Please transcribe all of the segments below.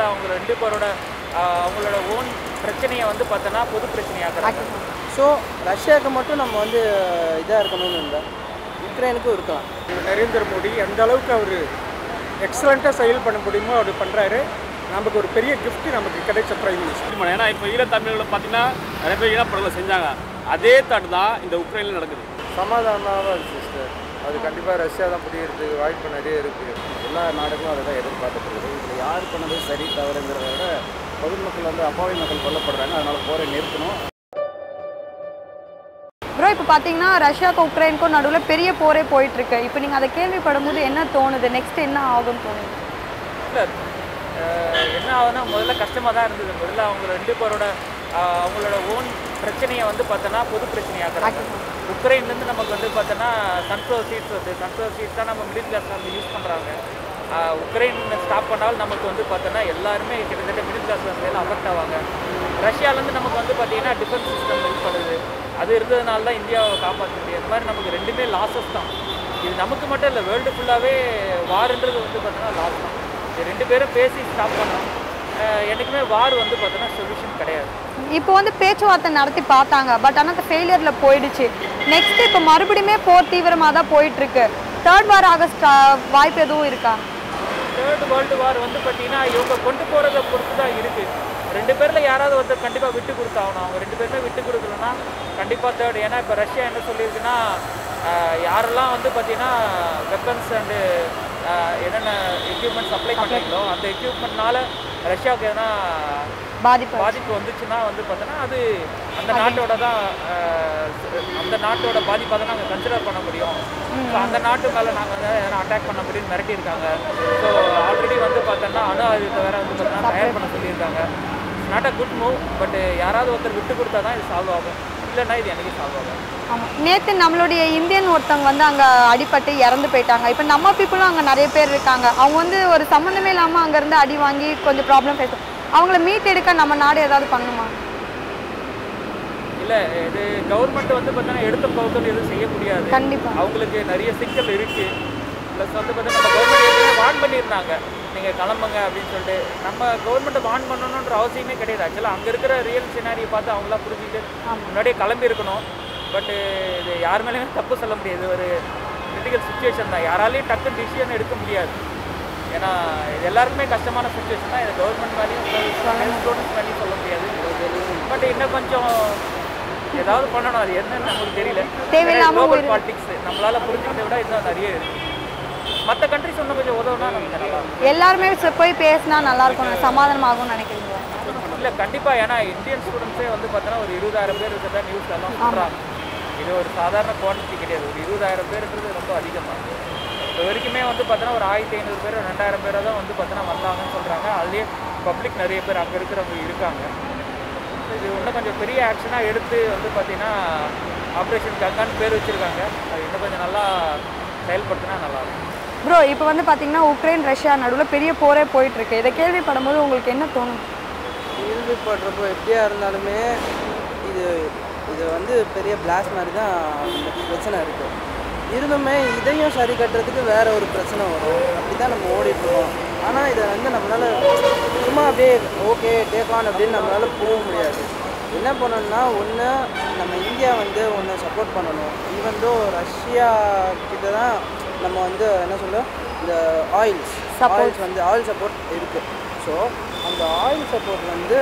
பதிலாக அவங்க ரெண்டு பேரோட ஆஹ், அவங்களோட ஓன் பிரச்சனையை வந்து பார்த்தோன்னா பொது பிரச்சனையாக்குறாங்க ஸோ ரஷ்யாவுக்கு மட்டும் நம்ம வந்து இதாக இருக்கணும்னு இல்லை உக்ரைனுக்கும் இருக்கலாம் நரேந்திர மோடி எந்த அளவுக்கு அவர் எக்ஸலண்ட்டாக செயல் பண்ண முடியுமோ அவர் பண்ணுறாரு நமக்கு ஒரு பெரிய gift நமக்கு கிடைச்ச பிரைம் மினிஸ்டர் இது பண்ண- ஏன்னா இப்போ ஈழத்தமிழில் பார்த்தீங்கன்னா நிறைய பேர் ஈழப்படங்களை செஞ்சாங்க அதே தாட்டு தான் இந்த உக்ரைனில் நடக்குது சமாதானமாக இருக்கு சிஸ்டர் அது கண்டிப்பாக ரஷ்யா தான் புரியறதுக்கு வாய்ப்பு நிறைய இருக்குது எல்லா நாடுகளும் அதை தான் எதிர்பார்த்துட்டு இருக்குது இதில் யார் பண்ணது சரி தவறுங்கிறத விட பொதுமக்கள் வந்து அப்பாவி மக்கள் கொல்லப்படுறாங்க அதனால் போரை நிறுத்தணும் ப்ரோ இப்போ பார்த்தீங்கன்னா ரஷ்யாவுக்கும் உக்ரைனுக்கும் நடுவில் பெரிய போரே போயிட்டு இருக்கு இப்போ நீங்கள் அதை கேள்விப்படும் போது என்ன தோணுது நெக்ஸ்ட் என்ன ஆகும்னு தோணுது இல்லை என்ன ஆகுதுன்னா முதல்ல கஷ்டமாக தான் இருந்தது முதல்ல அவங்க ரெண்டு பேரோட ஆஹ், அவங்களோட ஓன் பிரச்சனையை வந்து பார்த்தோன்னா பொது பிரச்சனையாக்குறாங்க உக்ரைன்லேருந்து நமக்கு வந்து பார்த்தோன்னா சன்ஃப்ளவர் சீட்ஸ் வருது சன்ஃப்ளவர் சீட்ஸ் தான் நம்ம மிடில் கிளாஸ் வந்து யூஸ் பண்ணுறாங்க உக்ரைன் ஸ்டாப் பண்ணாலும் நமக்கு வந்து பார்த்தோன்னா எல்லாருமே கிட்டத்தட்ட மிடில் கிளாஸ் வந்து அஃபெக்ட் ஆவாங்க ரஷ்யாலேருந்து நமக்கு வந்து பார்த்தீங்கன்னா டிஃபென்ஸ் சிஸ்டம் யூஸ் பண்ணுது அது இருந்ததுனால தான் இந்தியாவை காப்பாற்ற முடியும் இந்த மாதிரி நமக்கு ரெண்டுமே லாஸஸ் தான் இது நமக்கு மட்டும் இல்லை வேர்ல்டு ஃபுல்லாகவே வாருன்றது வந்து பார்த்தோன்னா லாஸ் தான் இது ரெண்டு பேரும் பேசி ஸ்டாப் பண்ணோம் அஹ் என்னைக்குமே வார் வந்து பார்த்தோன்னா சொல்யூஷன் கிடையாது இப்போ வந்து பேச்சுவார்த்தை நடத்தி பார்த்தாங்க பட் ஆனால் அந்த ஃபெயிலியரில் போயிடுச்சு நெக்ஸ்ட் இப்போ மறுபடியுமே போர் தீவிரமாக தான் போயிட்டு இருக்கு தேர்ட் வார் ஆக ஸ்டா- வாய்ப்பு எதுவும் இருக்கா தேர்ட் வேர்ல்டு வார் வந்து பார்த்தீங்கன்னா இவங்க கொண்டு போகிறத பொறுத்து தான் இருக்குது ரெண்டு பேரில் யாராவது ஒருத்தர் கண்டிப்பாக விட்டு கொடுத்தாகணும் அவங்க ரெண்டு பேருமே விட்டு கொடுக்கலன்னா கண்டிப்பாக தேர்ட் ஏன்னா இப்போ ரஷ்யா என்ன சொல்லியிருக்குன்னா அஹ், யாரெல்லாம் வந்து பார்த்தீங்கன்னா வெப்பன்ஸ் அண்டு என்னென்ன எக்யூப்மெண்ட் சப்ளை பண்ணுறீங்களோ அந்த எக்யூப்மெண்ட்னால ரஷ்யாவுக்கு எதனா பாதிப்பு பாதிப்பு வந்துச்சுன்னா வந்து பார்த்தோன்னா அது அந்த நாட்டோட தான் அஹ், அந்த நாட்டோட பாதிப்பை தான் நாங்கள் கன்சிடர் பண்ண முடியும் ஸோ அந்த நாட்டு மேலே நாங்கள் வந்து எதனா அட்டாக் பண்ண முடியும்னு மிரட்டியிருக்காங்க ஸோ ஆல்ரெடி வந்து பார்த்தோன்னா அணு ஆயுதத்தை வேற வந்து பார்த்தோன்னா தயார் பண்ண சொல்லியிருக்காங்க not a good move but யாராவது ஒருத்தர் விட்டு கொடுத்தா தான் இது சால்வ் ஆகும் இல்லைன்னா இது எனக்கு சால்வ் ஆகும் ஆமாம் நேற்று நம்மளுடைய இந்தியன் ஒருத்தவங்க வந்து அங்கே அடிபட்டு இறந்து போயிட்டாங்க இப்போ நம்ம பீப்புளும் அங்கே நிறைய பேர் இருக்காங்க அவங்க வந்து ஒரு சம்மந்தமே இல்லாமல் அங்கேருந்து அடி வாங்கி கொஞ்சம் ப்ராப்ளம் ஃபேஸ் அவங்கள மீட் எடுக்க நம்ம நாடு ஏதாவது பண்ணுமா இல்லை இது கவர்மெண்ட் வந்து பார்த்தோன்னா எடுத்த கவுத்தல் எதுவும் செய்ய முடியாது கண்டிப்பா. அவங்களுக்கு நிறைய சிக்கல் இருக்கு ப்ளஸ் வந்து பார்த்தீங்கன்னா நம்ம கவர்மெண்ட் ஏற்கனவே வார்ன் பண்ணியிருந்தாங்க நீங்கள் கிளம்புங்க அப்படின்னு சொல்லிட்டு நம்ம கவர்மெண்ட்டை வார்ன் பண்ணணுன்ற அவசியமே கிடையாது ஆக்சுவலாக அங்கே இருக்கிற ரியல் சினாரியை பார்த்து அவங்களாம் புரிஞ்சுட்டு முன்னாடியே கிளம்பி இருக்கணும் பட்டு இது யார் மேலேயுமே தப்பு சொல்ல முடியாது ஒரு கிரிட்டிக்கல் சுச்சுவேஷன் தான் யாராலையும் டக்குன்னு டிசிஷன் எடுக்க முடியாது ஏன்னா இது எல்லாருக்குமே கஷ்டமான சுச்சுவேஷன் தான் இது கவர்மெண்ட் மேலேயும் ஸ்டூடெண்ட்ஸ் மேலேயும் சொல்ல முடியாது பட் இன்னும் கொஞ்சம் ஏதாவது பண்ணணும் அது என்னன்னு நமக்கு தெரியல தேவையில்லாம குளோபல் ஒரு- பாலிடிக்ஸ் நம்மளால புரிஞ்சுக்கிறத விட இன்னும் நிறைய இருக்கு மற்ற கண்ட்ரிஸ் இன்னும் கொஞ்சம் உதவுனா நமக்கு நல்லா இருக்கும் எல்லாருமே ச- போய் பேசினா நல்லா இருக்கும் சமாதானம் ஆகும்னு நினைக்கிறீங்க இல்லை கண்டிப்பாக ஏன்னா இந்தியன் ஸ்டூடெண்ட்ஸே வந்து பார்த்தோன்னா ஒரு இருபதாயிரம் பேர் இருக்கிறதா நியூஸ் எல்லாம் சொல்கிறாங்க இது ஒரு சாதாரண குவான்டிட்டி கிடையாது ஒரு இருபதாயிரம் பேருன்றது ரொம்ப அதிகம் தான் இப்போ வரைக்குமே வந்து பார்த்தோன்னா ஒரு ஆயிரத்தி ஐநூறு பேர் ரெண்டாயிரம் பேரை தான் வந்து பார்த்தோன்னா வந்தாங்கன்னு சொல்கிறாங்க அதுலேயே பப்ளிக் நிறைய பேர் அங்கே இருக்கிறவங்க இருக்காங்க இது இன்னும் கொஞ்சம் பெரிய ஆக்ஷனாக எடுத்து வந்து பார்த்தீங்கன்னா ஆப்ரேஷன் கங்கான்னு பேர் வச்சுருக்காங்க அது இன்னும் கொஞ்சம் நல்லா செயல்படுத்தினா நல்லாயிருக்கும் ப்ரோ இப்போ வந்து பார்த்தீங்கன்னா உக்ரைன் ரஷ்யா நடுவில் பெரிய போரே போயிட்டு இருக்கு இதை கேள்விப்படும் போது உங்களுக்கு என்ன தோணும் கேள்விப்படுறப்போ எப்படியா இருந்தாலுமே இது இது வந்து பெரிய பிளாஸ் மாதிரி தான் இந்த பிரச்சனை இருக்குது இருந்துமே இதையும் சரி கட்டுறதுக்கு வேற ஒரு பிரச்சனை வரும் அப்படி தான் நம்ம ஓடிட்டு இருக்கோம் ஆனால் இதை வந்து நம்மளால சும்மா அப்படியே ஓகே டேக் ஆன் அப்படின்னு நம்மளால போக முடியாது என்ன பண்ணணும்னா ஒன்று நம்ம இந்தியா வந்து ஒன்று சப்போர்ட் பண்ணணும் ஈவன் தோ ரஷ்யா கிட்ட தான் நம்ம வந்து என்ன சொல்ல இந்த ஆயில்ஸ் ஆயில்ஸ் வந்து ஆயில் சப்போர்ட் இருக்குது ஸோ அந்த ஆயில் சப்போர்ட் வந்து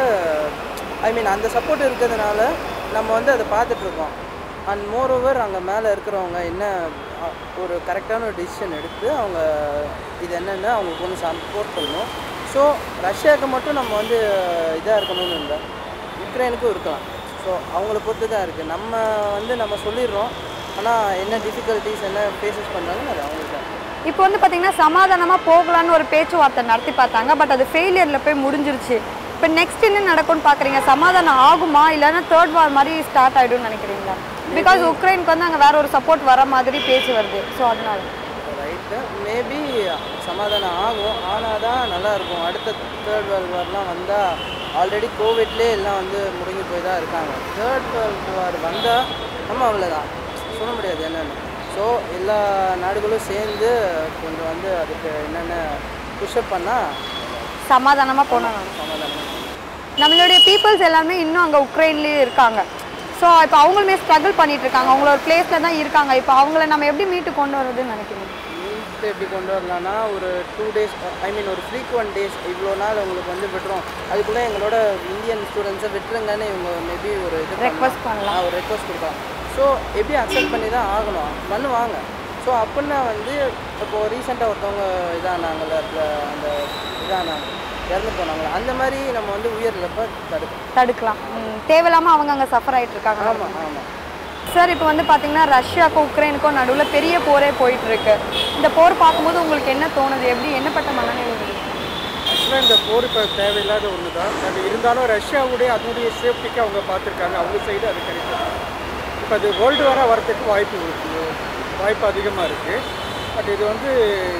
ஐ மீன் அந்த சப்போர்ட் இருக்கிறதுனால நம்ம வந்து அதை பார்த்துட்ருக்கோம் அண்ட் மோர் ஓவர் அங்கே மேலே இருக்கிறவங்க என்ன அ, ஒரு கரெக்டான ஒரு டிசிஷன் எடுத்து அவங்க இது என்னென்னு அவங்களுக்கு ஒன்று சப்போர்ட் பண்ணணும் ஸோ ரஷ்யாவுக்கு மட்டும் நம்ம வந்து இதாக இருக்கணும்னு இல்லை உக்ரைனுக்கும் இருக்கலாம் ஸோ அவங்கள பொறுத்து தான் இருக்குது நம்ம வந்து நம்ம சொல்லிடுறோம் ஆனால் என்ன டிஃபிகல்ட்டிஸ் என்ன ஃபேஸஸ் பண்ணுறாங்கன்னு அது அவங்களுக்கு தான் இப்போ வந்து பார்த்தீங்கன்னா சமாதானமாக போகலான்னு ஒரு பேச்சுவார்த்தை நடத்தி பார்த்தாங்க பட் அது ஃபெயிலியரில் போய் முடிஞ்சிருச்சு இப்போ நெக்ஸ்ட் என்ன நடக்கும்னு பார்க்குறீங்க சமாதானம் ஆகுமா இல்லைன்னா தேர்ட் வார் மாதிரி ஸ்டார்ட் ஆகிடும்னு நினைக்கிறீங்களா பிகாஸ் உக்ரைனுக்கு வந்து அங்கே வேற ஒரு சப்போர்ட் வர மாதிரி பேச்சு வருது ஸோ அதனால ரைட்டு மேபி சமாதானம் ஆகும் ஆனால் தான் நல்லா இருக்கும் அடுத்த தேர்ட் வேர்ல்டு வார்லாம் வந்தால் ஆல்ரெடி கோவிட்லேயே எல்லாம் வந்து முடங்கி போய் தான் இருக்காங்க தேர்ட் வேர்ல்டு வார் வந்தால் நம்ம அவ்வளோதான் சொல்ல முடியாது என்னென்னு ஸோ எல்லா நாடுகளும் சேர்ந்து கொஞ்சம் வந்து அதுக்கு என்னென்ன புஷ்அப் பண்ணால் சமாதானமாக போனோம் நம்மளுடைய பீப்புள்ஸ் எல்லாமே இன்னும் அங்கே உக்ரைன்லேயே இருக்காங்க ஸோ இப்போ அவங்களுமே ஸ்ட்ரகிள் பண்ணிட்டு இருக்காங்க அவங்கள ஒரு பிளேஸில் தான் இருக்காங்க இப்போ அவங்கள நம்ம எப்படி மீட்டு கொண்டு வர்றதுன்னு நினைக்கிறீங்க மீட் எப்படி கொண்டு வரலாம்னா ஒரு டூ டேஸ் ஐ மீன் ஒரு ஃப்ரீக்வெண்ட் டேஸ் இவ்வளோ நாள் உங்களுக்கு வந்து விட்டுரும் அதுக்குள்ளே எங்களோட இந்தியன் ஸ்டூடெண்ட்ஸை விட்டுருங்கன்னு இவங்க மேபி ஒரு இது Request பண்ணலாம். ஆ, ஒரு ரெக்வஸ்ட் கொடுக்கலாம் ஸோ எப்படி அக்செப்ட் பண்ணி தான் ஆகணும் பண்ணுவாங்க ஸோ அப்படின்னா வந்து இப்போது ரீசெண்டாக ஒருத்தவங்க இதானாங்கல்ல அதுல அந்த இதானாங்க இறந்து போனாங்களே அந்த மாதிரி நம்ம வந்து உயிர் இழப்பை தடுக்கணும் தடுக்கலாம் ம், தேவையில்லாம அவங்க அங்கே சஃபர் ஆயிட்டு இருக்காங்க ஆமாம் ஆமாம் சார் இப்போ வந்து பார்த்தீங்கன்னா ரஷ்யாவுக்கும் உக்ரைனுக்கும் நடுவில் பெரிய போரே போயிட்டு இருக்கு இந்த போர் பார்க்கும்போது உங்களுக்கு என்ன தோணுது எப்படி என்னப்பட்ட மனநிலை இருக்கு? ஆக்சுவலாக இந்த போர் இப்போ தேவையில்லாத ஒன்று தான் அது இருந்தாலும் ரஷ்யாவுடைய அதனுடைய சேஃப்டிக்கு அவங்க பார்த்துருக்காங்க அவங்க சைடு அது கிடைக்கும் இப்போ அது வேர்ல்டு வர வரத்துக்கு வாய்ப்பு இருக்கு வாய்ப்பு அதிகமாக இருக்குது பட் இது வந்து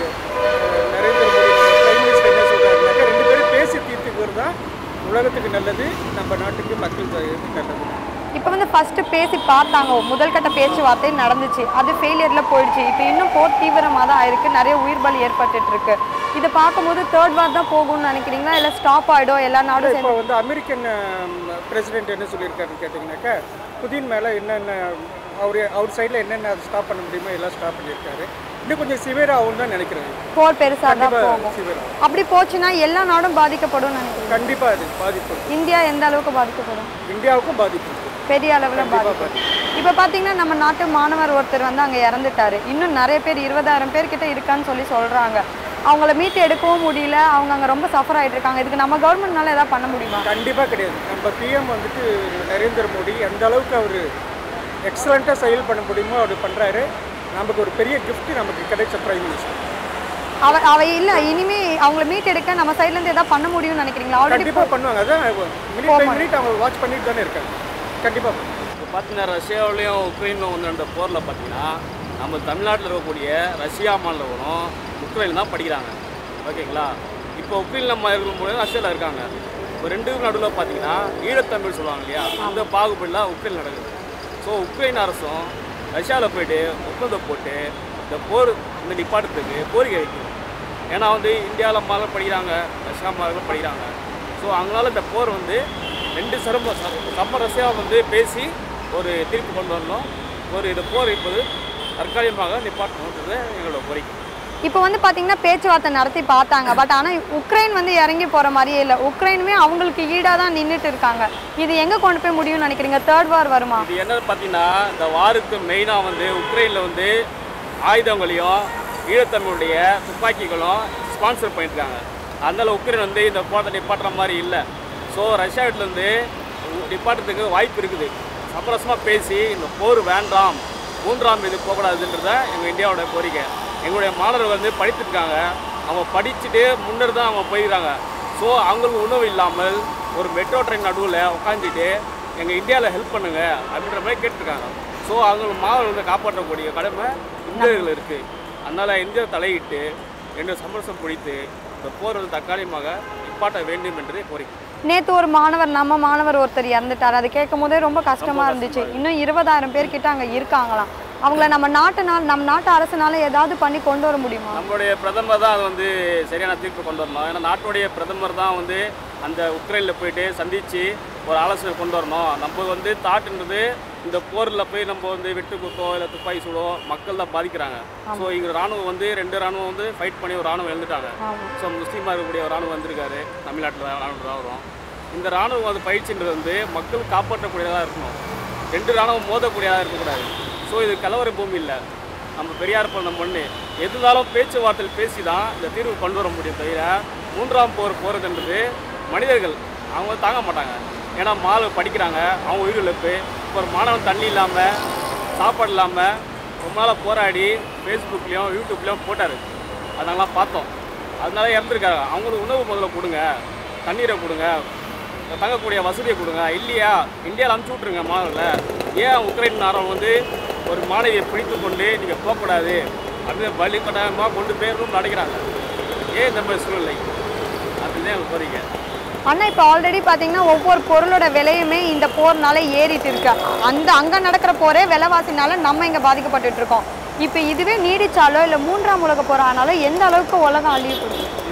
அஹ், நரேந்திர மோடி பிரைம் மினிஸ்டர் என்ன சொல்கிறாருனாக்கா ரெண்டு பேரும் பேசி தீர்த்துக்கிறது தான் உலகத்துக்கு நல்லது நம்ம நாட்டுக்கு மக்களுக்கு நல்லது இப்போ வந்து ஃபர்ஸ்ட் பேசி பார்த்தாங்க முதல் கட்ட பேச்சுவார்த்தை நடந்துச்சு அது ஃபெயிலியரில் போயிடுச்சு இப்போ இன்னும் போர் தீவிரமாக தான் ஆயிருக்கு நிறைய உயிர் பலி ஏற்பட்டுட்டு இருக்கு இதை பார்க்கும்போது தேர்ட் வார் தான் போகும்னு நினைக்கிறீங்களா இல்லை ஸ்டாப் ஆகிடும் எல்லா நாடும் இப்போ வந்து அமெரிக்கன் பிரசிடென்ட் என்ன சொல்லியிருக்காருன்னு கேட்டிங்கனாக்கா புதின் மேலே என்னென்ன அவர் அவர் சைடில் என்னென்ன ஸ்டாப் பண்ண முடியுமோ எல்லாம் ஸ்டாப் பண்ணியிருக்காரு இன்னும் கொஞ்சம் சிவியர் ஆகும்னு தான் நினைக்கிறேன் போர் பெருசாக தான் கண்டிப்பாக போகும் சிவியர் ஆகும் அப்படி போச்சுன்னா எல்லா நாடும் பாதிக்கப்படும் நினைக்கிறேன் கண்டிப்பாக அது பாதிப்பு இருக்கு. இந்தியா எந்த அளவுக்கு பாதிக்கப்படும் இந்தியாவுக்கும் பாதிப்பு இருக்கு. பெரிய அளவில் பாதிக்கும் இப்போ பார்த்தீங்கன்னா நம்ம நாட்டு மாணவர் ஒருத்தர் வந்து அங்கே இறந்துட்டாரு இன்னும் நிறைய பேர் இருபதாயிரம் பேர் கிட்ட இருக்கான்னு சொல்லி சொல்கிறாங்க அவங்கள மீட்டு எடுக்கவும் முடியல அவங்க அங்கே ரொம்ப சஃபர் ஆயிட்டு இருக்காங்க இதுக்கு நம்ம கவர்மெண்ட்னால ஏதாவது பண்ண முடியுமா கண்டிப்பாக கிடையாது நம்ம பிஎம் வந்துட்டு நரேந்திர மோடி எந்த அளவுக்கு அவர் எக்ஸலண்ட்டாக செயல் பண்ண முடியுமோ அவர் பண்ணுறாரு நமக்கு ஒரு பெரிய gift நமக்கு கிடைச்ச பிரைம் மினிஸ்டர் அவ அவ இல்லை இனிமே அவங்கள மீட் எடுக்க நம்ம சைட்லேருந்து ஏதாவது பண்ண முடியும்னு நினைக்கிறீங்களா ஆல்ரெடி கண்டிப்பாக பண்ணுவாங்க அதான் மினிட் பை மினிட் அவங்க வாட்ச் பண்ணிட்டு தானே இருக்காங்க கண்டிப்பாக இப்போ பார்த்தீங்கன்னா ரஷ்யாவிலையும் உக்ரைனும் வந்து நடந்த போரில் பார்த்தீங்கன்னா நம்ம தமிழ்நாட்டில் இருக்கக்கூடிய ரஷ்யா மாநிலவரும் உக்ரைன் தான் படிக்கிறாங்க ஓகேங்களா இப்போ உக்ரைனில் நம்ம இருக்கும்போது ரஷ்யாவில் இருக்காங்க இப்போ ரெண்டுக்கும் நடுவில் பார்த்தீங்கன்னா ஈழத்தமிழ் சொல்லுவாங்க இல்லையா அந்த பாகுபடிலாம் உக்ரைன் நடக்குது ஸோ உக்ரைன் அரசும் ரஷ்யாவில் போயிட்டு ஒப்பந்தம் போட்டு இந்த போர் இந்த நிப்பாட்டத்துக்கு கோரிக்கை வைக்கணும் ஏன்னா வந்து இந்தியாவில் மாணவர்கள் படிக்கிறாங்க ரஷ்யா மாணவர்கள் படிக்கிறாங்க ஸோ அவங்களால இந்த போர் வந்து ரெண்டு சரம சமரசியாக வந்து பேசி ஒரு தீர்ப்பு கொண்டு வரணும் ஒரு இந்த போர் இப்போது தற்காலிகமாக நிப்பாட்டணுன்றது எங்களோட கோரிக்கை இப்போ வந்து பார்த்தீங்கன்னா பேச்சுவார்த்தை நடத்தி பார்த்தாங்க பட் ஆனால் உக்ரைன் வந்து இறங்கி போகிற மாதிரியே இல்லை உக்ரைனுமே அவங்களுக்கு ஈடாக தான் நின்றுட்டு இருக்காங்க இது எங்கே கொண்டு போய் முடியும்னு நினைக்கிறீங்க தேர்ட் வார் வருமா இது என்னன்னு பார்த்தீங்கன்னா இந்த வாருக்கு மெயினாக வந்து உக்ரைனில் வந்து ஆயுதங்களையும் ஈழத்தமிழுடைய துப்பாக்கிகளும் ஸ்பான்சர் பண்ணியிருக்காங்க அதனால் உக்ரைன் வந்து இந்த போராட்டத்தை நிப்பாட்டுற மாதிரி இல்லை ஸோ ரஷ்யா வீட்டிலேருந்து நிப்பாட்டத்துக்கு வாய்ப்பு இருக்குது சமரசமாக பேசி இந்த போர் வேண்டாம் மூன்றாம் இது போகக்கூடாதுன்றத எங்கள் இந்தியாவோட கோரிக்கை எங்களுடைய மாணவர்கள் வந்து படித்திருக்காங்க அவங்க படிச்சுட்டு முன்னர் தான் அவங்க போயிருக்காங்க ஸோ அவங்களுக்கு உணவு இல்லாமல் ஒரு மெட்ரோ ட்ரெயின் நடுவில் உட்காந்துட்டு எங்கள் இந்தியாவில் ஹெல்ப் பண்ணுங்க அப்படின்ற மாதிரி கேட்டிருக்காங்க ஸோ அவங்க மாணவர்களை காப்பாற்றக்கூடிய கடமை இந்தியர்கள் இருக்குது அதனால் இந்தியா தலையிட்டு ரெண்டு சமரசம் பிடித்து இந்த போர் வந்து தற்காலிகமாக நிப்பாட்ட வேண்டும் என்றதே கோரிக்கை நேற்று ஒரு மாணவர் நம்ம மாணவர் ஒருத்தர் இறந்துட்டார் அது கேட்கும் போதே ரொம்ப கஷ்டமா இருந்துச்சு இன்னும் இருபதாயிரம் பேர் கிட்ட அங்கே இருக்காங்களாம் அவங்கள நம்ம நாட்டுனால நம்ம நாட்டு அரசுனால ஏதாவது பண்ணி கொண்டு வர முடியுமா நம்மளுடைய பிரதமர் தான் அது வந்து சரியான தீர்ப்பு கொண்டு வரணும் ஏன்னா நாட்டுடைய பிரதமர் தான் வந்து அந்த உக்ரைனில் போயிட்டு சந்தித்து ஒரு ஆலோசனை கொண்டு வரணும் நம்ம வந்து தாட்டுன்றது இந்த போரில் போய் நம்ம வந்து வெட்டு குத்தோ இல்லை துப்பாக்கி சூடோ மக்கள் தான் பாதிக்கிறாங்க ஸோ இங்கே ராணுவம் வந்து ரெண்டு ராணுவம் வந்து ஃபைட் பண்ணி ஒரு ராணுவம் எழுந்துட்டாங்க ஆமா. ஸோ முஸ்லீமாக இருக்கக்கூடிய ஒரு ராணுவம் வந்திருக்காரு தமிழ்நாட்டில் ராணுவம் தான் வரும் இந்த ராணுவம் வந்து பயிற்சின்றது வந்து மக்கள் காப்பாற்றக்கூடியதாக இருக்கணும் ரெண்டு ராணுவம் மோதக்கூடியதாக இருக்கக்கூடாது ஸோ இது கலவர பூமி இல்லை நம்ம பெரியார் பிறந்த மண்ணு எதுனாலும் பேச்சுவார்த்தையில் பேசி தான் இந்த தீர்வு கொண்டு வர முடியும் தவிர மூன்றாம் போர் போகிறதுன்றது மனிதர்கள் அவங்க வந்து தாங்க மாட்டாங்க ஏன்னா மாணவர் படிக்கிறாங்க அவங்க உயிரிழப்பு இப்போ ஒரு மாணவன் தண்ணி இல்லாமல் சாப்பாடு இல்லாமல் ரொம்ப நாளாக போராடி ஃபேஸ்புக்லேயும் யூடியூப்லேயும் போட்டார் அதெல்லாம் பார்த்தோம் அதனால இறந்துருக்காங்க அவங்களுக்கு உணவு முதல்ல கொடுங்க தண்ணீரை கொடுங்க தங்கக்கூடிய வசதியை கொடுங்க இல்லையா இந்தியாவில் அனுப்பிச்சி விட்ருங்க மாணவர்களை ஏன் உக்ரைன் நாரம் வந்து ஒரு மாணவியை பிடித்து கொண்டு நீங்கள் போகக்கூடாது அப்படின்னு வழிகட்டாயமாக கொண்டு போய் ரூம் அடைக்கிறாங்க ஏன் இந்த மாதிரி சூழ்நிலை அதுதான் எனக்கு கோரிக்கை ஆனால் இப்போ ஆல்ரெடி பார்த்தீங்கன்னா ஒவ்வொரு பொருளோட விலையுமே இந்த போர்னால ஏறிட்டு இருக்கு அந்த அங்கே நடக்கிற போரே விலைவாசினால நம்ம இங்கே பாதிக்கப்பட்டுட்டு இருக்கோம் இப்போ இதுவே நீடிச்சாலோ இல்லை மூன்றாம் உலக போர் ஆனாலும் எந்த அளவுக்கு உலகம் அழிவு கொடுக்கும் இது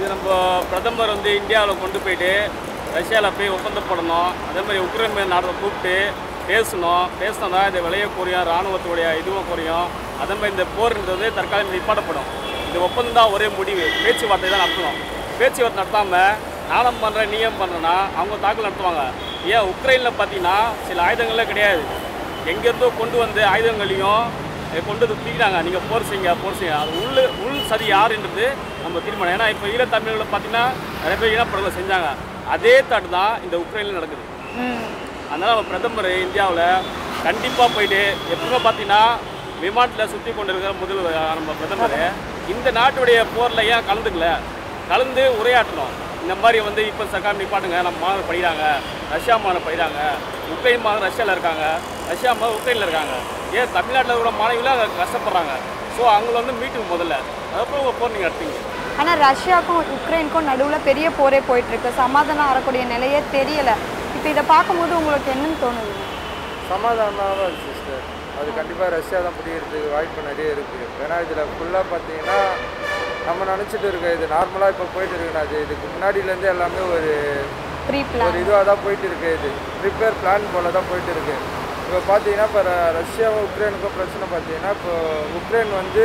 நம்ம பிரதமர் வந்து இந்தியாவில் கொண்டு போயிட்டு ரஷ்யாவில் போய் ஒப்பந்தம் போடணும் அதே மாதிரி உக்ரைன் மேல் நாட்டை கூப்பிட்டு பேசணும் பேசினா இந்த விலையை குறையும் இராணுவத்துடைய இதுவும் குறையும் அதே மாதிரி இந்த போர்ன்றது தற்காலிக நிப்பாட்டப்படும் இந்த ஒப்பந்தம் தான் ஒரே முடிவு பேச்சுவார்த்தை தான் நடத்தணும் பேச்சுவார்த்தை நடத்தாமல் நானும் பண்ணுறேன் நீயும் பண்ணுறேன்னா அவங்க தாக்கல் நடத்துவாங்க ஏன் உக்ரைனில் பார்த்தீங்கன்னா சில ஆயுதங்களே கிடையாது எங்கேருந்தோ கொண்டு வந்து ஆயுதங்களையும் இதை கொண்டு வந்து தூக்கினாங்க நீங்கள் போர் செய்யுங்க போர் செய்யுங்க அது உள் உள் சதி யாருன்றது நம்ம தீர்மானம் ஏன்னா இப்போ ஈழத்தமிழில் பார்த்தீங்கன்னா நிறைய பேர் இனப்படுகொலை செஞ்சாங்க அதே தாட்டு தான் இந்த உக்ரைனில் நடக்குது ம் அதனால் நம்ம பிரதமர் இந்தியாவில் கண்டிப்பாக போயிட்டு எப்பவுமே பார்த்தீங்கன்னா விமானத்தில் சுற்றி கொண்டு இருக்கிற முதல்வர் நம்ம பிரதமர் இந்த நாட்டுடைய போரில் ஏன் கலந்துக்கல கலந்து உரையாற்றணும் இந்த மாதிரி வந்து இப்போ சர்க்கார் நிப்பாட்டுங்க நம்ம மாணவர் படிக்கிறாங்க ரஷ்யா மாணவர் படிக்கிறாங்க உக்ரைன் மாணவர் ரஷ்யாவில் இருக்காங்க ரஷ்யா மாணவர் உக்ரைனில் இருக்காங்க ஏன் தமிழ்நாட்டில் இருக்கிற மாணவிகளும் அங்க கஷ்டப்படுறாங்க ஸோ அவங்கள வந்து மீட்டுக்கு முதல்ல அதுக்கப்புறம் உங்கள் போர் நீங்கள் நடத்தீங்க ஆனா ரஷ்யாவுக்கும் உக்ரைனுக்கும் நடுவுல பெரிய போரே போயிட்டு இருக்கு சமாதானம் வரக்கூடிய நிலையே தெரியல இப்போ இதை பார்க்கும்போது உங்களுக்கு என்னன்னு தோணுது சமாதானமாக சிஸ்டர் அது கண்டிப்பாக ரஷ்யா தான் பிடிக்கிறதுக்கு வாய்ப்பு நிறைய இருக்குது ஏன்னா இதில் ஃபுல்லாக பார்த்தீங்கன்னா நம்ம நினச்சிட்டு இருக்க இது நார்மலாக இப்போ போயிட்டு இருக்குண்ணா அது இதுக்கு முன்னாடியிலேருந்து எல்லாமே ஒரு ப்ரீ ஒரு பிளான் இதுவாக தான் போயிட்டு இருக்கு இது ப்ரிப்பேர் பிளான் போல தான் போயிட்டு இருக்கு இப்போ பார்த்தீங்கன்னா இப்போ ர- ரஷ்யாவும் உக்ரைனுக்கும் பிரச்சனை பார்த்தீங்கன்னா இப்போ உக்ரைன் வந்து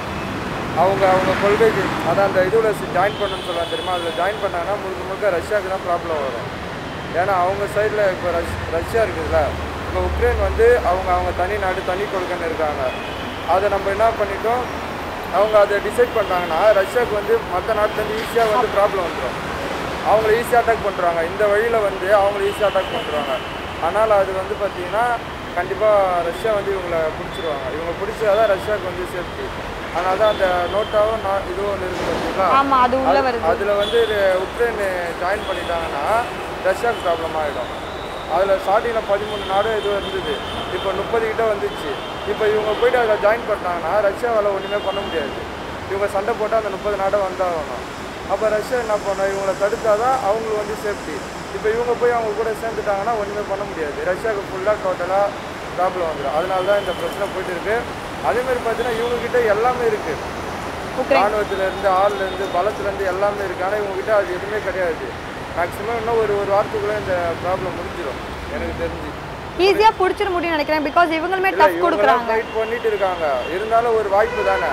அவங்க அவங்க கொள்கைக்கு அதான் அந்த இதில் ஜாயின் பண்ணணும்னு சொல்லுவாங்க தெரியுமா அதில் ஜாயின் பண்ணாங்கன்னா முழுக்க முழுக்க ரஷ்யாவுக்கு தான் ப்ராப்ளம் வரும் ஏன்னா அவங்க சைடில் இப்போ ரஷ் ரஷ்யா இருக்குதுல்ல இப்போ உக்ரைன் வந்து அவங்க அவங்க தனி நாடு தனி கொள்கைன்னு இருக்காங்க அதை நம்ம என்ன பண்ணிட்டோம் அவங்க அதை டிசைட் பண்ணாங்கன்னா ரஷ்யாவுக்கு வந்து மற்ற நாட்டிலேருந்து ஈஸியாக வந்து ப்ராப்ளம் வந்துடும் அவங்கள ஈஸியாக அட்டாக் பண்ணுறாங்க இந்த வழியில் வந்து அவங்கள ஈஸியாக அட்டாக் பண்ணுறாங்க ஆனால் அது வந்து பார்த்தீங்கன்னா கண்டிப்பாக ரஷ்யா வந்து இவங்களை பிடிச்சிருவாங்க இவங்க பிடிச்சா தான் ரஷ்யாவுக்கு வந்து சேஃப்டி அதனால தான் அந்த நோட்டாவும் நான் இதுவும் ஒன்று இருக்குது பார்த்தீங்களா ஆமா அது உள்ள அது- வருது அதுல வந்து இது உக்ரைன் ஜாயின் பண்ணிட்டாங்கன்னா ரஷ்யாவுக்கு ப்ராப்ளம் ஆகிடும் அதில் ஸ்டார்டிங்கில் பதிமூணு நாடு இது இருந்தது இப்போ முப்பது கிட்ட வந்துச்சு இப்போ இவங்க போயிட்டு அதில் ஜாயின் பண்ணிட்டாங்கன்னா ரஷ்யாவால் ஒன்றுமே பண்ண முடியாது இவங்க சண்டை போட்டால் அந்த முப்பது நாடை வந்தாகணும் அப்போ ரஷ்யா என்ன பண்ணோம் இவங்களை தடுத்தாதான் அவங்களுக்கு வந்து சேஃப்டி இப்போ இவங்க போய் அவங்க கூட சேர்ந்துட்டாங்கன்னா ஒன்றுமே பண்ண முடியாது ரஷ்யாவுக்கு ஃபுல்லாக டோட்டலாக ப்ராப்ளம் வந்துடும் அதனால தான் இந்த பிரச்சனை போயிட்டு இருக்கு அதே மாதிரி பார்த்தீங்கன்னா இவங்க கிட்ட எல்லாமே இருக்குது உக்ரைன் ராணுவத்துல இருந்து ஆள்ல இருந்து பலத்துல இருந்து எல்லாமே இருக்கு ஆனா இவங்க கிட்ட அது எதுவுமே கிடையாது மேக்ஸிமம் இன்னும் ஒரு ஒரு வாரத்துக்குள்ள இந்த ப்ராப்ளம் முடிஞ்சிடும் எனக்கு தெரிஞ்சு ஈஸியா புடிச்சிட முடியும்னு நினைக்கிறேன் பிகாஸ் இவங்களுமே இல்ல டஃப் இவங்கெல்லாம் கொடுக்குறாங்க ஃபைட் பண்ணிட்டு இருக்காங்க இருந்தாலும் ஒரு வாய்ப்பு தானே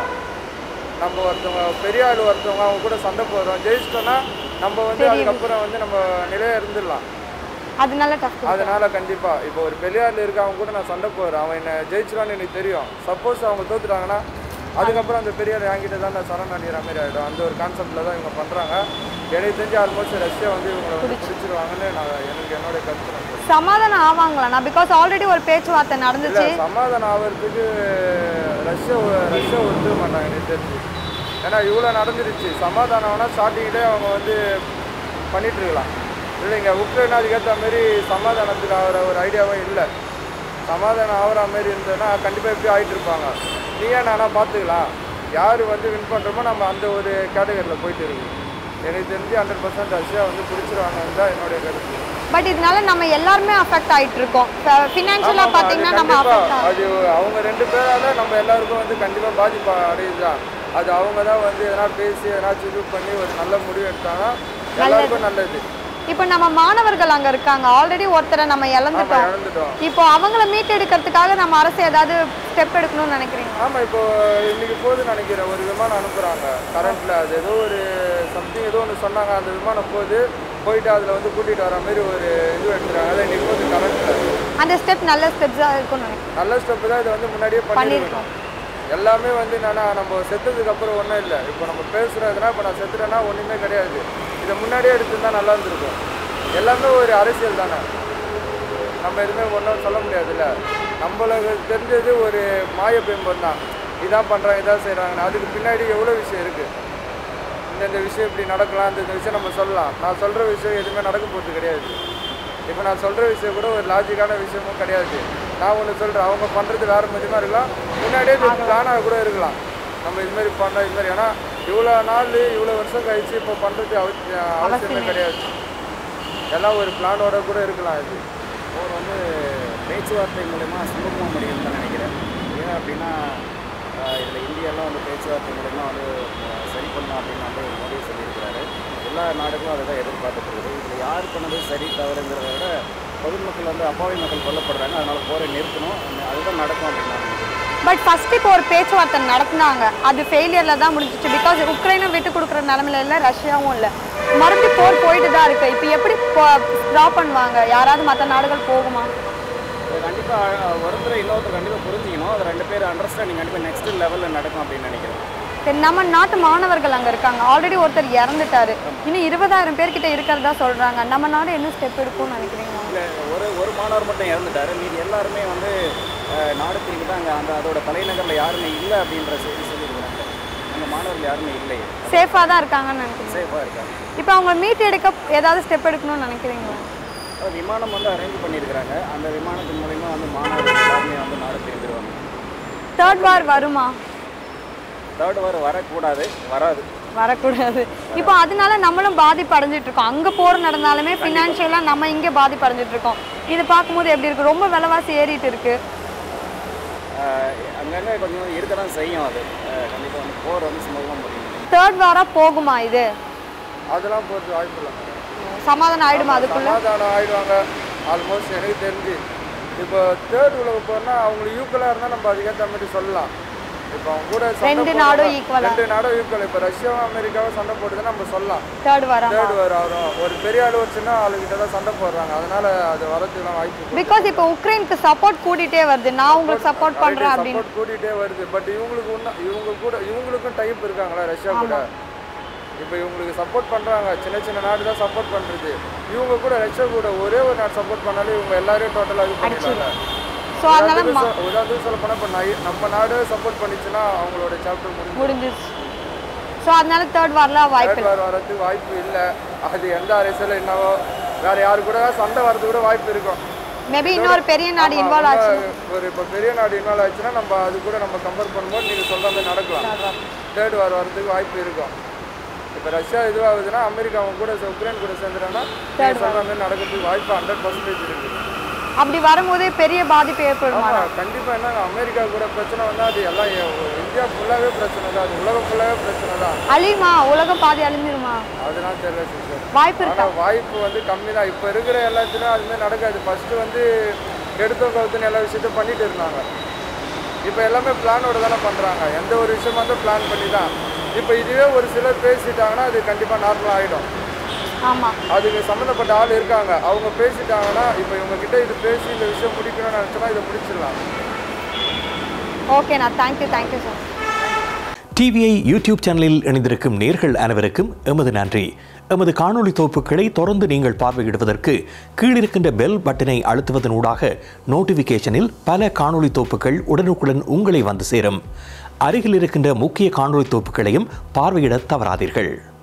நம்ம ஒருத்தவங்க பெரிய ஆள் ஒருத்தவங்க அவங்க கூட சண்டை போடுறோம் ஜெயிச்சிட்டோம்னா நம்ம வந்து தெரியுது. அதுக்கப்புறம் வந்து நம்ம நிலையா இருந்துடலாம் அதனால டஃப் அதனால கண்டிப்பா இப்போ ஒரு பெரியார்ல இருக்க அவங்க கூட நான் சண்டை போடுறேன் அவன் என்ன ஜெயிச்சிருவான்னு எனக்கு தெரியும் சப்போஸ் அவங்க தோத்துட்டாங்கன்னா அதுக்கப்புறம் அந்த பெரியார் என்கிட்ட தான் நான் சரண் அணிகிற மாதிரி ஆகிடும் அந்த ஒரு கான்செப்ட்ல தான் இவங்க பண்றாங்க எனக்கு தெரிஞ்சு ஆல்மோஸ்ட் ரஷ்யா வந்து இவங்களை வந்து பிடிச்சிருவாங்கன்னு நான் எனக்கு என்னோட கருத்து நான் சொல்றேன். சமாதானம் ஆவாங்களாண்ணா பிகாஸ் ஆல்ரெடி ஒரு பேச்சுவார்த்தை இல்ல நடந்துச்சு சமாதானம் ஆகிறதுக்கு ரஷ்யா ரஷ்யா ஒத்துக்க மாட்டாங்க எனக்கு தெரிஞ்சு ஏன்னா இவ்வளோ நடந்துருச்சு சமாதானம் ஆனால் ஸ்டார்டிங்லேயே அவங்க வந்து பண்ணிட்டு இருக்கலாம் இல்லைங்க உக்ரைன் அதுக்கேற்ற மாதிரி சமாதானத்துக்கு ஆகிற ஒரு ஐடியாவும் இல்லை சமாதானம் ஆகிற மாதிரி இருந்ததுன்னா கண்டிப்பாக எப்படி ஆகிட்டு இருப்பாங்க நீயே நானா பார்த்துக்கலாம் யார் வந்து வின் பண்ணுறோமோ நம்ம அந்த ஒரு கேட்டகரியில் போயிட்டு இருக்கு எனக்கு தெரிஞ்சு ஹண்ட்ரட் பர்சன்ட் ரஷ்யா வந்து பிடிச்சிருவாங்கன்னு தான் என்னுடைய கருத்து பட் இதனால நம்ம எல்லாருமே அஃபெக்ட் ஆயிட்டு இருக்கோம் ஃபினான்ஷியலா ஆமாம், பாத்தீங்கன்னா அது நம்ம கண்டிப்பா. அஃபெக்ட் ஆகும் அது அவங்க ரெண்டு பேரால நம்ம எல்லாருக்கும் வந்து கண்டிப்பா பாதிப்பு அடையுதுதான் அது அவங்க தான் வந்து எதனா பேசி எதனா இது பண்ணி ஒரு நல்ல முடிவு எடுத்தாங்கன்னா எல்லாருக்கும் நல்லது இப்போ நம்ம மாணவர்கள் அங்க இருக்காங்க ஆல்ரெடி ஒருத்தரை நம்ம ஆமா இழந்துட்டோம் இழந்துட்டோம் இப்போ அவங்கள மீட்டெடுக்கிறதுக்காக நம்ம அரசு ஏதாவது ஸ்டெப் எடுக்கணும்னு நினைக்கிறீங்க ஆமா இப்போ இன்னைக்கு போகுதுன்னு நினைக்கிறேன் ஒரு விமானம் அனுப்புறாங்க கரண்ட்ல அது ஏதோ ஒரு சம்திங் ஏதோ ஒன்று சொன்னாங்க அந்த விமானம் போகுது போயிட்டு அதுல வந்து கூட்டிட்டு வர மாதிரி ஒரு இது எடுத்துறாங்க அதான் இன்னைக்கு போகுது கரண்ட்ல அந்த ஸ்டெப் நல்ல ஸ்டெப்ஸாக இருக்கும்னு நினைக்கிறேன் நல்ல ஸ்டெப் தான் இதை வந்து முன்னாடியே பண்ணிருக்கணும் எல்லாமே வந்து என்னன்னா நம்ம செத்ததுக்கு அப்புறம் ஒன்றும் இல்லை இப்போ நம்ம பேசுறதுனா இப்போ நான் செத்துட்டேன்னா ஒன்றுமே கிடையாது இதை முன்னாடியே எடுத்திருந்தா நல்லா இருந்திருக்கும் எல்லாமே ஒரு அரசியல் தானே நம்ம எதுவுமே ஒன்றும் சொல்ல முடியாதுல்ல நம்மளுக்கு தெரிஞ்சது ஒரு மாய பிம்பம் தான் இதான் பண்ணுறாங்க இதான் செய்கிறாங்கன்னு அதுக்கு பின்னாடி எவ்வளோ விஷயம் இருக்குது இந்தந்த விஷயம் இப்படி நடக்கலாம் இந்த இந்த விஷயம் நம்ம சொல்லலாம் நான் சொல்கிற விஷயம் எதுவுமே நடக்க போகிறது கிடையாது இப்போ நான் சொல்கிற விஷயம் கூட ஒரு லாஜிக்கான விஷயமும் கிடையாது நான் ஒன்று சொல்கிறேன் அவங்க பண்ணுறது வேறு மாதிரிமா இருக்கலாம் முன்னாடியே இது பிளானாக கூட இருக்கலாம் நம்ம இது மாதிரி பண்ணோம் இது மாதிரி ஏன்னா இவ்வளோ நாள் இவ்வளோ வருஷம் கழிச்சு இப்போ பண்ணுறது அவசியமே கிடையாது எல்லாம் ஒரு பிளானோட கூட இருக்கலாம் இது போர் வந்து பேச்சுவார்த்தை மூலயமா சுமூகமாக முடியும்னு தான் நினைக்கிறேன் ஏன் அப்படின்னா இதில் இந்தியாலாம் வந்து பேச்சுவார்த்தை மூலயமா வந்து அஹ், சரி பண்ணலாம் அப்படின்னு வந்து மோடி சொல்லியிருக்கிறாரு எல்லா நாடுகளும் அதை தான் எதிர்பார்த்துட்டு இருக்குது இதில் யார் பண்ணது சரி தவறுங்கிறத விட பொதுமக்கள் வந்து அப்பாவி மக்கள் கொல்லப்படுறாங்க அதனால போரை நிறுத்தணும் அதுதான் நடக்கும் அப்படின்னு நான் நினைக்கிறேன் பட் ஃபர்ஸ்ட் இப்போ ஒரு பேச்சுவார்த்தை நடத்துனாங்க அது ஃபெயிலியரில் தான் முடிஞ்சிச்சு பிகாஸ் உக்ரைனும் விட்டு கொடுக்குற நிலமையில இல்லை ரஷ்யாவும் இல்லை மறுபடியும் போர் போயிட்டு தான் இருக்கு இப்போ எப்படி ஸ்டாப் பண்ணுவாங்க யாராவது மற்ற நாடுகள் போகுமா இது கண்டிப்பாக ஒருத்தர் இன்னொருத்தர் கண்டிப்பாக புரிஞ்சிக்கணும் அது ரெண்டு பேர் அண்டர்ஸ்டாண்டிங் கண்டிப்பாக நெக்ஸ்ட் லெவலில் நடக்கும் அப்படின்னு நினைக்கிறேன் சரி, நம்ம நாட்டு மாணவர்கள் அங்கே இருக்காங்க ஆல்ரெடி ஒருத்தர் இறந்துட்டாரு இன்னும் இருபதாயிரம் பேர்கிட்ட இருக்கிறதா சொல்றாங்க நம்ம நாடு என்ன ஸ்டெப் எடுக்கும்னு நினைக்கிறீங்க இல்லை ஒரு ஒரு மாணவர் மட்டும் இறந்துட்டாரு மீதி எல்லாருமே வந்து அஹ், நாடு திரும்பி தான் அங்கே அந்த அதோட தலைநகரில் யாருமே இல்லை அப்படின்ற செய்தி சொல்லியிருக்கிறாங்க அங்கே மாணவர்கள் யாருமே இல்லை சேஃபாக தான் இருக்காங்கன்னு நினைக்கிறீங்க சேஃபாக இருக்காங்க இப்போ அவங்க மீட் எடுக்க ஏதாவது ஸ்டெப் எடுக்கணும்னு நினைக்கிறீங்களா அஹ், விமானம் வந்து அரேஞ்ச் பண்ணியிருக்கிறாங்க அந்த விமானத்தின் மூலிமா வந்து மாணவர்கள் எல்லாருமே வந்து நாடு திரும்பிடுவாங்க தேர்ட் வார் வருமா தேர்ட் வாரம் வரக்கூடாது வராது வரக்கூடாது இப்போ அதனால நம்மளும் பாதிப்பு அடைஞ்சிட்டு இருக்கோம் அங்கே போர் நடந்தாலுமே ஃபினான்ஷியலாக நம்ம இங்கே பாதிப்பு அடைஞ்சிட்டு இருக்கோம் இது பார்க்கும்போது எப்படி இருக்கு ரொம்ப விலைவாசி ஏறிட்டு இருக்கு அஹ், அங்கங்கே கொஞ்சம் இருக்க தான் செய்யும் அது கண்டிப்பாக வந்து போர் வந்து சுமூகமாக முடியும் தேர்ட் வாரா போகுமா இது அதெல்லாம் போகிறது வாய்ப்பு இல்லை சமாதானம் ஆயிடுமா அதுக்குள்ள சமாதானம் ஆயிடுவாங்க ஆல்மோஸ்ட் எனக்கு தெரிஞ்சு இப்போ தேர்ட் உலக போனால் அவங்களுக்கு ஈக்குவலாக இருந்தால் நம்ம அதுக்கேற்ற மாதிரி சொல்லலாம் இப்போ அவங்க கூட சண்டை ரெண்டு போடுறதா- நாடும் equal ஆ? ரெண்டு நாடும் ஈக்குவல் இப்போ ரஷ்யாவும் அமெரிக்காவும் சண்டை போடுதுன்னா நம்ம சொல்லலாம் தேர்ட் வாரா தேர்ட் வர வரும் ஒரு பெரிய ஆள் ஒரு சின்ன ஆளுகிட்ட தான் சண்டை போடுறாங்க அதனால அது வரதுக்குலாம் வாய்ப்பு இருக்கு. பிகாஸ் இப்போ உக்ரைனுக்கு சப்போர்ட் கூட்டிட்டே வருது நான் உங்களுக்கு சப்போர்ட் பண்றேன் அப்படின்னு சப்போர்ட் கூட்டிகிட்டே வருது பட் இவங்களுக்கு இன்னும் இவங்க கூட இவங்களுக்கும் டைப் இருக்காங்களா ரஷ்யா கூட இப்போ இவங்களுக்கு சப்போர்ட் பண்ணுறாங்க சின்ன சின்ன நாடு தான் சப்போர்ட் பண்ணுறது இவங்க கூட ரஷ்யா கூட ஒரே ஒரு நாடு சப்போர்ட் பண்ணாலே இவங்க எல்லாரையும் டோட்டலாக இது பண்ணிடுவாங்க ஸோ அதனால உதாரணத்துக்கு ம- சொ- உதாரணத்துக்கு சொல்ல போனால் இப்போ நை- நம்ம நாடு சப்போர்ட் பண்ணிச்சுன்னா அவங்களோட சாப்டர் முடிஞ்சு முடிஞ்சிருச்சு ஸோ அதனால தேர்ட் வாரில் வாய்ப்பு தேர்ட் வார் வரதுக்கு வாய்ப்பு இல்லை அது எந்த அரசியல் என்னவோ வேற யாரு கூட சண்டை வரதுக்கு கூட வாய்ப்பு இருக்கும் மேபி இன்னொரு பெரிய நாடு ஆமா, இன்வால்வ் ஆச்சு இன்னும் ஒரு இப்போ பெரிய நாடு இன்வால்வ் ஆச்சுன்னா நம்ம அது கூட நம்ம கம்பேர் பண்ணும்போது நீங்கள் சொல்கிற மாதிரி நடக்கலாம் தேர்ட் வார் வரதுக்கு வாய்ப்பு இருக்கும் இப்போ ரஷ்யா இதுவாகுதுன்னா அமெரிக்கா அவங்க கூட சே- உக்ரைன் கூட சேர்ந்துட்டாங்கன்னா நீங்கள் சொல்கிற மாதிரி நடக்கிறதுக்கு வாய்ப்பு ஹண்ட்ரட் பர்சன்டேஜ் இருக்குது அப்படி வரும்போது பெரிய பாதிப்பு ஏற்படுமா ஆமாம் கண்டிப்பாக என்ன அமெரிக்கா கூட பிரச்சனை வந்தால் அது எல்லாம் எ- இந்தியா ஃபுல்லாகவே பிரச்சனை தான் அது உலகம் ஃபுல்லாகவே பிரச்சனை தான் அழியுமா உலகம் பாதி அழிஞ்சிருமா அதெல்லாம் தெரியல சிஸ்டர் வாய்ப்பு இருக்கா ஆனால் வாய்ப்பு வந்து கம்மி தான் இப்போ இருக்கிற எல்லாத்துலையும் அதுமாதிரி நடக்காது ஃபஸ்ட்டு வந்து எடுத்தோம் கவுத்துன்னு எல்லா விஷயத்தையும் பண்ணிட்டு இருந்தாங்க இப்போ எல்லாமே பிளானோட தானே பண்ணுறாங்க எந்த ஒரு விஷயமா இருந்தால் பிளான் பண்ணி தான் இப்போ இதுவே ஒரு சிலர் பேசிட்டாங்கன்னா அது கண்டிப்பாக நார்மல் ஆகிடும் ஆமா அதுக்கு சம்மந்தப்பட்ட ஆள் இருக்காங்க அவங்க பேசிட்டாங்கன்னா இப்போ இவங்க கிட்ட இது பேசி இந்த விஷயம் முடிக்கணும்னு நினச்சோன்னா இதை முடிச்சிடலாம் ஓகேண்ணா thank you thank you sir TVI YouTube சேனலில் இணைந்திருக்கும் நேர்கள் அனைவருக்கும் எமது நன்றி எமது காணொளி தொகுப்புகளை தொடர்ந்து நீங்கள் பார்வையிடுவதற்கு கீழிருக்கின்ற பெல் பட்டனை அழுத்துவதனூடாக நோட்டிஃபிகேஷனில் பல காணொளி தொகுப்புகள் உடனுக்குடன் உங்களை வந்து சேரும் அருகில் இருக்கின்ற முக்கிய காணொளி தொகுப்புகளையும் பார்வையிட தவறாதீர்கள்